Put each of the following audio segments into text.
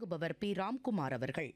வழங்குபவர் பி ராம்குமார் அவர்கள்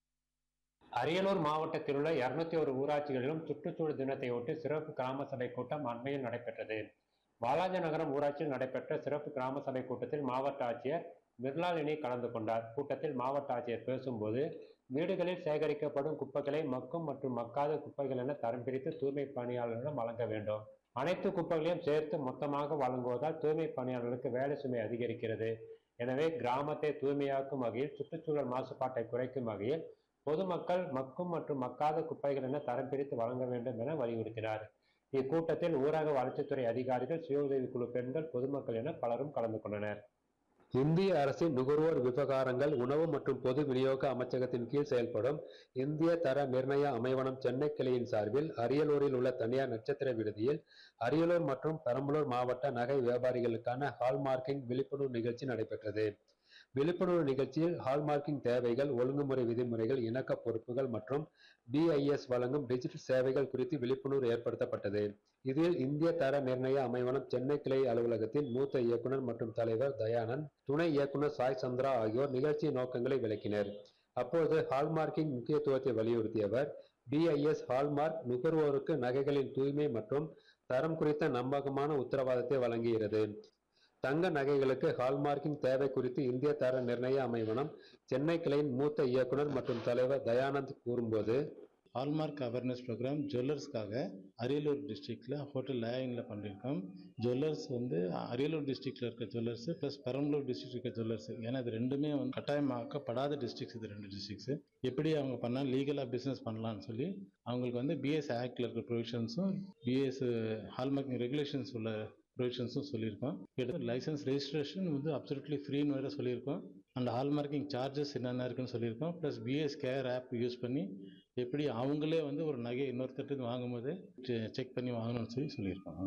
அரியலூர் மாவட்டத்தில் உள்ள இருநூத்தி ஒரு ஊராட்சிகளிலும் சுற்றுச்சூழல் தினத்தையொட்டி சிறப்பு கிராம சபை கூட்டம் அண்மையில் நடைபெற்றது வாலாஜநகரம் ஊராட்சியில் நடைபெற்ற சிறப்பு கிராம சபை கூட்டத்தில் மாவட்ட ஆட்சியர் மிர்லாலினி கலந்து கொண்டார் கூட்டத்தில் மாவட்ட ஆட்சியர் பேசும்போது வீடுகளில் சேகரிக்கப்படும் குப்பைகளை மக்கும் மற்றும் மக்காத குப்பைகள் என தரம் பிரித்து தூய்மை பணியாளர்களிடம் வழங்க வேண்டும் அனைத்து குப்பைகளையும் சேர்த்து மொத்தமாக வழங்குவதால் தூய்மை பணியாளர்களுக்கு வேலை சுமை அதிகரிக்கிறது எனவே கிராமத்தை தூய்மையாக்கும் வகையில் சுற்றுச்சூழல் மாசுபாட்டை குறைக்கும் வகையில் பொதுமக்கள் மக்கும் மற்றும் மக்காத குப்பைகள் என தரம் பிரித்து வழங்க வேண்டும் என வலியுறுத்தினார் இக்கூட்டத்தில் ஊரக வளர்ச்சித்துறை அதிகாரிகள் சுய உதவிக்குழு பெண்கள் பொதுமக்கள் என பலரும் கலந்து கொண்டனர் இந்திய அரசின் நுகர்வோர் விவகாரங்கள் உணவு மற்றும் பொது விநியோக அமைச்சகத்தின் கீழ் செயல்படும் இந்திய தர நிர்ணய அமைவனம் சென்னை கிளையின் சார்பில் அரியலூரில் உள்ள தனியார் நட்சத்திர விடுதியில் அரியலூர் மற்றும் பெரம்பலூர் மாவட்ட நகை வியாபாரிகளுக்கான ஹால்மார்க்கிங் விழிப்புணர்வு நிகழ்ச்சி நடைபெற்றது விழிப்புணர்வு நிகழ்ச்சியில் ஹால்மார்க்கிங் தேவைகள் ஒழுங்குமுறை விதிமுறைகள் இணக்க பொறுப்புகள் மற்றும் பிஐஎஸ் வழங்கும் டிஜிட்டல் சேவைகள் குறித்து விழிப்புணர்வு ஏற்படுத்தப்பட்டது இதில் இந்திய தர நிர்ணய அமைவனம் சென்னை கிளை அலுவலகத்தின் மூத்த இயக்குனர் மற்றும் தலைவர் தயானந்த் துணை இயக்குனர் சாய் சந்திரா ஆகியோர் நிகழ்ச்சியின் நோக்கங்களை விளக்கினர் அப்போது ஹால்மார்க்கிங் முக்கியத்துவத்தை வலியுறுத்தியவர் பிஐஎஸ் ஹால்மார்க் நுகர்வோருக்கு நகைகளின் தூய்மை மற்றும் தரம் குறித்த நம்பகமான உத்தரவாதத்தை வழங்குகிறது தங்க நகைகளுக்கு ஹால்மார்க்கிங் தேவை குறித்து இந்திய தர நிர்ணய அமைவனம் சென்னை கிளையின் மூத்த இயக்குனர் மற்றும் தலைவர் தயானந்த் கூறும்போது ஹால்மார்க் அவேர்னஸ் ப்ரோக்ராம் ஜுவல்லர்ஸ்க்காக அரியலூர் டிஸ்ட்ரிக்டில் ஹோட்டல் லேயிங்கில் பண்ணியிருக்கோம் ஜுவல்லர்ஸ் வந்து அரியலூர் டிஸ்ட்ரிக்டில் இருக்க ஜுவல்லர்ஸ் ப்ளஸ் பெரம்பலூர் டிஸ்ட்ரிக்ட் இருக்க ஜுவல்லர்ஸ் ஏன்னா இது ரெண்டுமே வந்து கட்டாயமாக்கப்படாத டிஸ்ட்ரிக்ஸ் இது ரெண்டு டிஸ்ட்ரிக்ஸ் எப்படி அவங்க பண்ணால் லீகலாக பிஸ்னஸ் பண்ணலாம்னு சொல்லி அவங்களுக்கு வந்து பிஎஸ் ஆக்டில் இருக்க ப்ரொவிஷன்ஸும் பிஎஸ் ஹால்மார்க்கிங் ரெகுலேஷன்ஸ் உள்ள ப்ரொவிஷன்ஸும் சொல்லியிருக்கோம் எடுத்து லைசன்ஸ் ரெஜிஸ்ட்ரேஷன் வந்து அப்சல்யூட்லி ஃப்ரீன்னு வேறு சொல்லியிருக்கோம் அண்ட் ஹால்மார்க்கிங் சார்ஜஸ் என்னென்ன இருக்குன்னு சொல்லியிருக்கோம் plus BS care app use பண்ணி எப்படி அவங்களே வந்து ஒரு நகை இன்னொருத்தட்டு வாங்கும்போது செக் பண்ணி வாங்கணும்னு சொல்லி சொல்லியிருக்காங்க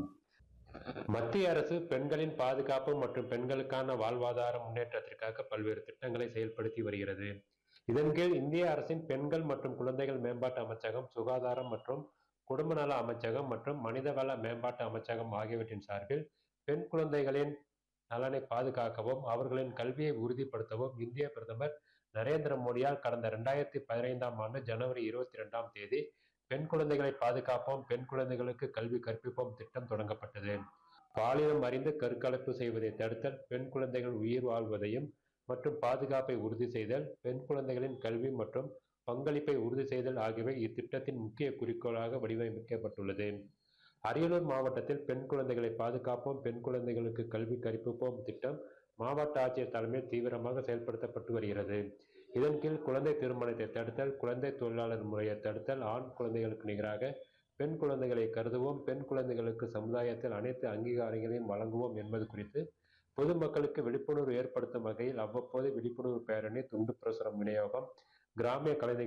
மத்திய அரசு பெண்களின் பாதுகாப்பு மற்றும் பெண்களுக்கான வாழ்வாதார முன்னேற்றத்திற்காக பல்வேறு திட்டங்களை செயல்படுத்தி வருகிறது இதன் கீழ் இந்திய அரசின் பெண்கள் மற்றும் குழந்தைகள் மேம்பாட்டு அமைச்சகம் சுகாதாரம் மற்றும் குடும்ப நல அமைச்சகம் மற்றும் மனிதவள மேம்பாட்டு அமைச்சகம் ஆகியவற்றின் சார்பில் பெண் குழந்தைகளின் நலனை பாதுகாக்கவும் அவர்களின் கல்வியை உறுதிப்படுத்தவும் இந்திய பிரதமர் நரேந்திர மோடியால் கடந்த இரண்டாயிரத்தி பதினைந்தாம் ஆண்டு ஜனவரி இருபத்தி இரண்டாம் தேதி பெண் குழந்தைகளை பாதுகாப்போம் பெண் குழந்தைகளுக்கு கல்வி கற்பிப்போம் திட்டம் தொடங்கப்பட்டது பாலினம் அறிந்து கருக்கலைப்பு செய்வதை தடுத்தல் பெண் குழந்தைகள் உயிர் வாழ்வதையும் மற்றும் பாதுகாப்பை உறுதி செய்தல் பெண் குழந்தைகளின் கல்வி மற்றும் பங்களிப்பை உறுதி செய்தல் ஆகியவை இத்திட்டத்தின் முக்கிய குறிக்கோளாக வடிவமைக்கப்பட்டுள்ளது அரியலூர் மாவட்டத்தில் பெண் குழந்தைகளை பாதுகாப்போம் பெண் குழந்தைகளுக்கு கல்வி கற்பிப்போம் திட்டம் மாவட்ட ஆட்சியர் தலைமையில் தீவிரமாக செயல்படுத்தப்பட்டு வருகிறது இதன் கீழ் குழந்தை திருமணத்தை தடுத்தல் குழந்தை தொழிலாளர் முறையை தடுத்தல் ஆண் குழந்தைகளுக்கு நிகராக பெண் குழந்தைகளை கருதுவோம் பெண் குழந்தைகளுக்கு சமுதாயத்தில் அனைத்து அங்கீகாரங்களையும் வழங்குவோம் என்பது குறித்து பொதுமக்களுக்கு விழிப்புணர்வு ஏற்படுத்தும் வகையில் அவ்வப்போது விழிப்புணர்வு பேரணி துண்டு பிரசுரம் விநியோகம் கிராமிய கலைஞர்